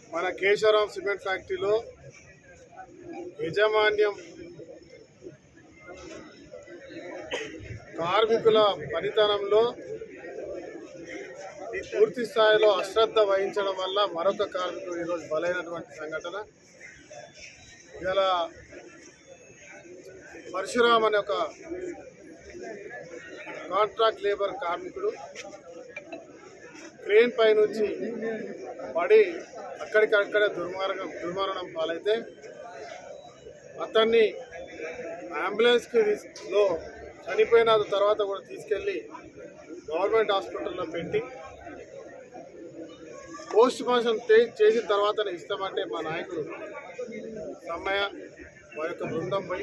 మన కేశవరాం సిమెంట్ ఫ్యాక్టరీలో యజమాన్యం కార్మికుల పనితనంలో పూర్తి స్థాయిలో అశ్రద్ధ వహించడం వల్ల మరొక కార్మికుడు ఈరోజు బలైనటువంటి సంఘటన ఇలా పరశురామ్ అనే ఒక కాంట్రాక్ట్ లేబర్ కార్మికుడు క్రేన్ పై నుంచి పడి అక్కడికక్కడే దుర్మార్గం దుర్మరణం పాలైతే అతన్ని అంబులెన్స్కి తీస్- లో చనిపోయిన తర్వాత కూడా తీసుకెళ్ళి గవర్నమెంట్ హాస్పిటల్లో పెట్టి పోస్ట్ మార్టం చేసిన తర్వాతనే ఇస్తామంటే మా నాయకుడు సమ్మయ్య మా యొక్క బృందం పోయి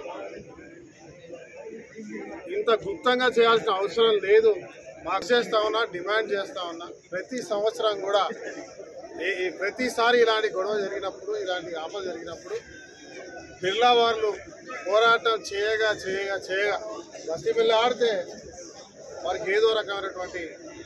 ఇంత గుప్తంగా చేయాల్సిన అవసరం లేదు మాకు చేస్తా ఉన్నా డిమాండ్ చేస్తా ఉన్నా ప్రతి సంవత్సరం కూడా ఈ ఈ ప్రతిసారి ఇలాంటి గొడవ జరిగినప్పుడు ఇలాంటి ఆపద జరిగినప్పుడు బిర్లా వాళ్ళు పోరాటం చేయగా చేయగా చేయగా బస్తీ బిల్ల ఆడితే వారికి ఏదో రకమైనటువంటి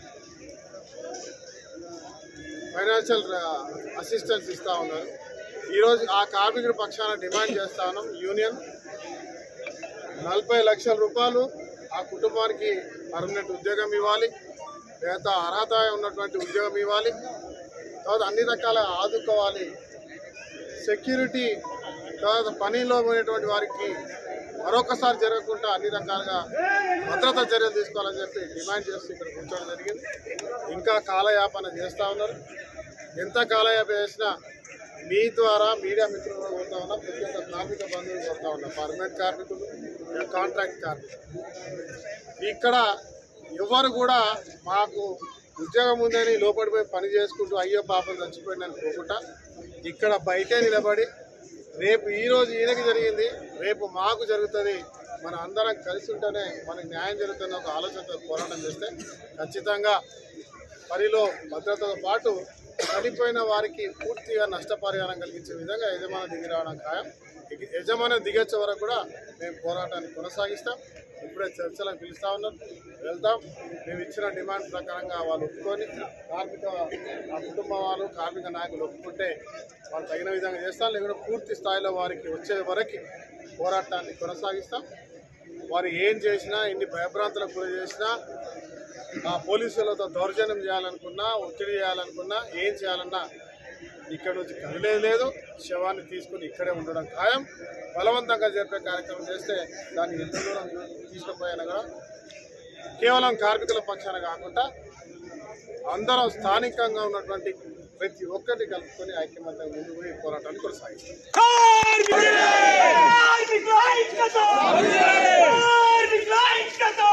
ఫైనాన్షియల్ అసిస్టెన్స్ ఇస్తూ ఉన్నారు ఈరోజు ఆ కార్మికుడి పక్షాన డిమాండ్ చేస్తా ఉన్నాం యూనియన్ నలభై లక్షల రూపాయలు ఆ కుటుంబానికి పర్మనెంట్ ఉద్యోగం ఇవ్వాలి లేదా అర్హత ఉన్నటువంటి ఉద్యోగం ఇవ్వాలి తర్వాత అన్ని రకాల ఆదుకోవాలి సెక్యూరిటీ తర్వాత పనిలో పోయినటువంటి వారికి మరొకసారి జరగకుండా అన్ని రకాలుగా భద్రతా చర్యలు తీసుకోవాలని చెప్పి డిమాండ్ చేస్తూ ఇక్కడ కూర్చోవడం జరిగింది ఇంకా కాలయాపన చేస్తూ ఉన్నారు ఎంత కాలయాపన చేసినా మీ ద్వారా మీడియా మిత్రులు కూడా కోరుతా ఉన్నా ప్రతి ఒక్క కార్మిక బంధువులు కోరుతా ఉన్నా పర్మనెంట్ కార్మికులు కాంట్రాక్ట్ కార్మికులు ఇక్కడ ఎవరు కూడా మాకు ఉద్యోగం ఉందని లోపడిపోయి పని చేసుకుంటూ అయ్యో పాపం చచ్చిపోయిందని పోకుండా ఇక్కడ బయటే నిలబడి రేపు ఈ రోజు ఈయనకి జరిగింది రేపు మాకు జరుగుతుంది మన అందరం కలిసి ఉంటేనే మనకి న్యాయం జరుగుతుంది ఒక ఆలోచనతో పోరాటం చేస్తే ఖచ్చితంగా పనిలో భద్రతతో పాటు చనిపోయిన వారికి పూర్తిగా నష్టపరిహారం కలిగించే విధంగా యజమాని దిగి రావడం ఖాయం ఇక యజమాని దిగొచ్చే వరకు కూడా మేము పోరాటాన్ని కొనసాగిస్తాం ఇప్పుడే చర్చలకు పిలుస్తా ఉన్నాం వెళ్తాం మేము ఇచ్చిన డిమాండ్ ప్రకారంగా వాళ్ళు ఒప్పుకొని కార్మిక ఆ కుటుంబం వాళ్ళు కార్మిక నాయకులు ఒప్పుకుంటే వాళ్ళు తగిన విధంగా చేస్తాం లేకుంటే పూర్తి స్థాయిలో వారికి వచ్చే వరకు పోరాటాన్ని కొనసాగిస్తాం వారు ఏం చేసినా ఎన్ని భయభ్రాంతులకు గురి చేసినా ఆ పోలీసులతో దౌర్జన్యం చేయాలనుకున్నా ఒత్తిడి చేయాలనుకున్నా ఏం చేయాలన్నా ఇక్కడ నుంచి కదిలేదు లేదు శవాన్ని తీసుకుని ఇక్కడే ఉండడం ఖాయం బలవంతంగా జరిపే కార్యక్రమం చేస్తే దాన్ని ఎంత దూరం తీసుకుపోయినా కూడా కేవలం కార్మికుల పక్షాన కాకుండా అందరం స్థానికంగా ఉన్నటువంటి ప్రతి ఒక్కరిని కలుపుకొని ఐక్యమత్యంగా ముందుకు పోయి పోరాటాన్ని కొనసాగిస్తాం కార్మికుల ఐక్యత కార్మికుల ఐక్యత